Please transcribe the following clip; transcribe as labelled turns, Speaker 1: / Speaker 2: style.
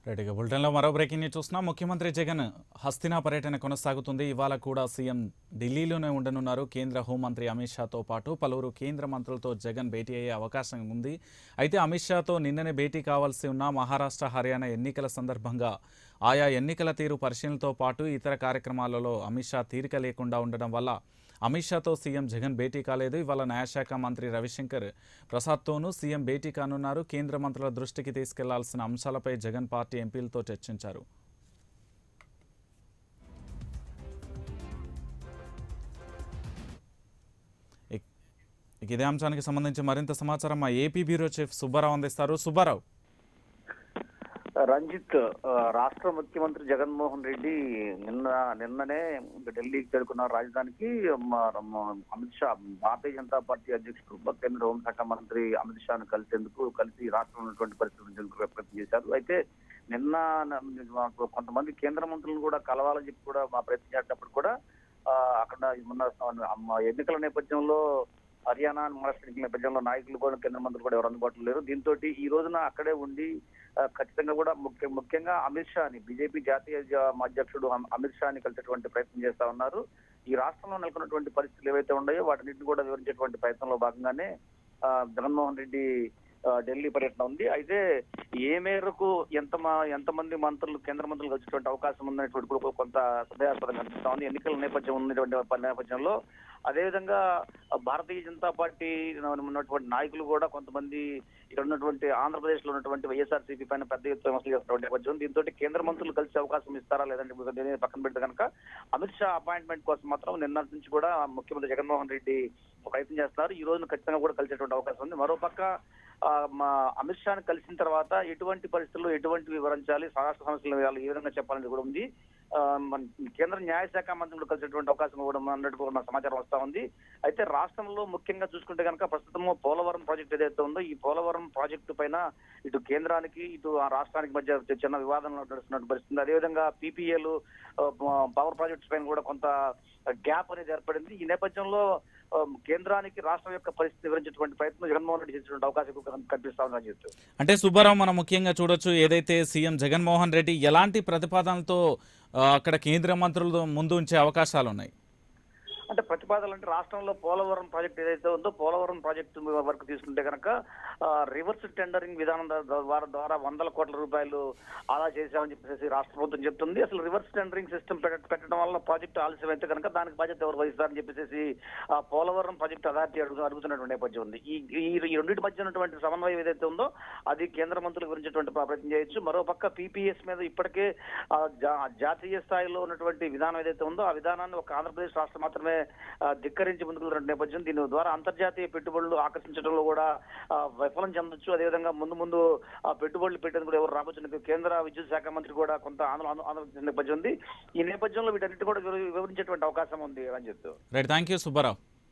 Speaker 1: right ఇక బులెటిన్లో మరో బ్రేకింగ్ న్యూస్ చూస్తున్నాం ముఖ్యమంత్రి జగన్ హస్తినా పర్యటన కొనసాగుతుంది ఇవాళ కూడా సీఎం ఢిల్లీలోనే ఉండనున్నారు కేంద్ర హోంమంత్రి అమిత్ షాతో పాటు పలువురు కేంద్ర మంత్రులతో జగన్ భేటీ అయ్యే అవకాశం ఉంది అయితే అమిత్ షాతో నిన్ననే భేటీ కావాల్సి ఉన్న మహారాష్ట్ర హర్యానా ఎన్నికల సందర్భంగా ఆయా ఎన్నికల తీరు పరిశీలనతో పాటు ఇతర కార్యక్రమాలలో అమిత్ షా తీరిక లేకుండా ఉండడం వల్ల అమిత్ షాతో సీఎం జగన్ భేటీ కాలేదు ఇవాళ న్యాయశాఖ మంత్రి రవిశంకర్ ప్రసాద్తోనూ సీఎం భేటీ కానున్నారు కేంద్ర మంత్రుల దృష్టికి తీసుకెళ్లాల్సిన అంశాలపై జగన్ పార్టీ ఎంపీలతో చర్చించారు ఇక్- ఇక ఇదే అంశానికి సంబంధించి మరింత సమాచారం మా ఏపీ బ్యూరో చీఫ్ సుబ్బారావు అందిస్తారు సుబ్బారావు
Speaker 2: రంజిత్ ఆ, రాష్ట్ర ముఖ్యమంత్రి జగన్మోహన్ రెడ్డి నిన్న నిన్ననే ఢిల్లీకి చేరుకున్న రాజధానికి మ- మ- అమిత్ షా భారతీయ జనతా పార్టీ అధ్యక్షుడు కేంద్ర హోంశాఖ మంత్రి అమిత్ షాను కలిసేందుకు కలిసి రాష్ట్రంలో ఉన్నటువంటి పరిస్థితులను ప్రయత్నం చేశారు అయితే నిన్న న- మాకు కొంతమంది కేంద్ర మంత్రులను కూడా కలవాలని చెప్పి కూడా మా ప్రయత్నం చేసేటప్పుడు కూడా ఆ, అక్కడ ఉన్న ఆ, ఎన్నికల నేపథ్యంలో హర్యానా మహారాష్ట్ర ఎన్నికల నేపథ్యంలో నాయకులు కూడా కేంద్ర మంత్రులు కూడా ఎవరు అందుబాటులో లేరు దీంతో ఈ రోజున అక్కడే ఉండి ఆ, ఖచ్చితంగా కూడా ముఖ్య ముఖ్యంగా అమిత్ షాని బీజేపీ జాతీయ జ- అధ్యక్షుడు అమ్- అమిత్ షాని కలిసేటువంటి ప్రయత్నం చేస్తా ఉన్నారు ఈ రాష్ట్రంలో నెలకొన్నటువంటి పరిస్థితులు ఏవైతే ఉన్నాయో వాటిని కూడా వివరించేటువంటి ప్రయత్నంలో భాగంగానే ఆ, జగన్మోహన్ రెడ్డి ఆ, ఢిల్లీ పర్యటన ఉంది అయితే ఏ మేరకు ఎంత మా- ఎంతమంది మంత్రులు కేంద్ర మంత్రులు వచ్చేటువంటి అవకాశం ఉందనేటువంటి కూడా కొంత సందేహాస్పదంగా కనిపిస్తా ఉంది ఎన్నికల నేపథ్యం ఉన్నటువంటి నేపథ్యంలో అదేవిధంగా భారతీయ జనతా పార్టీ ఉన్నటువంటి నాయకులు కూడా కొంతమంది ఇక్కడ ఉన్నటువంటి ఆంధ్రప్రదేశ్ లో ఉన్నటువంటి వైఎస్ఆర్సీపీ పైన పెద్ద ఎత్తున విమర్శలు చేస్తున్నటువంటి నేపథ్యం దీంతో కేంద్ర మంత్రులు కలిసే అవకాశం ఇస్తారా లేదంటే ఇప్పుడు దీన్ని పక్కన పెడితే కనుక అమిత్ షా అపాయింట్మెంట్ కోసం మాత్రం నిన్న నుంచి కూడా ముఖ్యమంత్రి జగన్మోహన్ రెడ్డి ప్రయత్నం చేస్తున్నారు ఈ రోజున ఖచ్చితంగా కూడా కలిసేటువంటి అవకాశం ఉంది మరోపక్క ఆ, మా అమిత్ షాని కలిసిన తర్వాత ఎటువంటి పరిస్థితుల్లో ఎటువంటి వివరించాలి రాష్ట్ర సమస్యలు వాళ్ళు ఏ విధంగా చెప్పాలని కూడా ఉంది ఆ, మన కేంద్ర న్యాయశాఖ మంత్రులు కలిసేటువంటి అవకాశం కూడా అన్నట్టు కూడా మనకు సమాచారం వస్తా ఉంది అయితే రాష్ట్రంలో ముఖ్యంగా చూసుకుంటే కనుక ప్రస్తుతం పోలవరం ప్రాజెక్ట్ ఏదైతే ఉందో ఈ పోలవరం ప్రాజెక్టు పైన ఇటు కేంద్రానికి ఇటు ఆ రాష్ట్రానికి మధ్య చిన్న వివాదం నడుస్తున్నట్టు పరిస్థితుంది అదేవిధంగా పీపీఎల్ పవర్ ప్రాజెక్ట్స్ పైన కూడా కొంత గ్యాప్ అనేది ఏర్పడింది ఈ నేపథ్యంలో ఆ, కేంద్రానికి రాష్ట్రం యొక్క పరిస్థితి వివరించేటువంటి ప్రయత్నం జగన్మోహన్ రెడ్డి చేసినటువంటి అవకాశం ఎక్కువ కనిపిస్తా ఉందని చెప్తూ
Speaker 1: అంటే సుబ్బారావు మనం ముఖ్యంగా చూడొచ్చు ఏదైతే సీఎం జగన్మోహన్ రెడ్డి ఎలాంటి ప్రతిపాదనలతో ఆ, అక్కడ కేంద్ర మంత్రులు ముందు ఉంచే అవకాశాలు ఉన్నాయి
Speaker 2: అంటే ప్రతిపాదనలు అంటే రాష్ట్రంలో పోలవరం ప్రాజెక్ట్ ఏదైతే ఉందో పోలవరం ప్రాజెక్టు వర్క్ తీసుకుంటే కనుక రివర్స్ టెండరింగ్ విధానం ద- ద్వారా ద్వారా వందల కోట్ల రూపాయలు ఆదా చేశామని చెప్పేసి రాష్ట్ర ప్రభుత్వం చెప్తుంది అసలు రివర్స్ టెండరింగ్ సిస్టమ్ పెట్టడం వల్ల ప్రాజెక్టు ఆలస్యం అయితే కనుక దానికి బాధ్యత ఎవరు వహిస్తారని చెప్పేసి ఆ పోలవరం ప్రాజెక్ట్ అథారిటీ అడుగు అడుగుతున్నటువంటి నేపథ్యం ఉంది ఈ ఈ ఈ రెండింటి మధ్య ఉన్నటువంటి సమన్వయం ఏదైతే ఉందో అది కేంద్ర మంత్రులు గురించేటువంటి ప్రయత్నం చేయొచ్చు మరోపక్క పీపీఎస్ మీద ఇప్పటికే ఆ, జా- జాతీయ స్థాయిలో ఉన్నటువంటి విధానం ఏదైతే ఉందో ఆ విధానాన్ని ఒక ఆంధ్రప్రదేశ్ రాష్ట్రం మాత్రమే ఆ, ధిక్కరించి ముందుకు వెళ్తున్న నేపథ్యం దీని ద్వారా అంతర్జాతీయ పెట్టుబడులు ఆకర్షించడంలో కూడా ఆ, విఫలం చెందొచ్చు అదేవిధంగా ముందు ముందు ఆ పెట్టుబడులు పెట్టేందుకు కూడా ఎవరు రాబోతున్న కేంద్ర విద్యుత్ శాఖ మంత్రి కూడా కొంత ఆందోళన ఆందోళన చెందిన నేపథ్యం ఉంది ఈ నేపథ్యంలో వీటన్నిటి కూడా వివరి- వివరించేటువంటి అవకాశం ఉంది అని చెప్తూ
Speaker 1: రైట్ థ్యాంక్ యూ సుబ్బారావు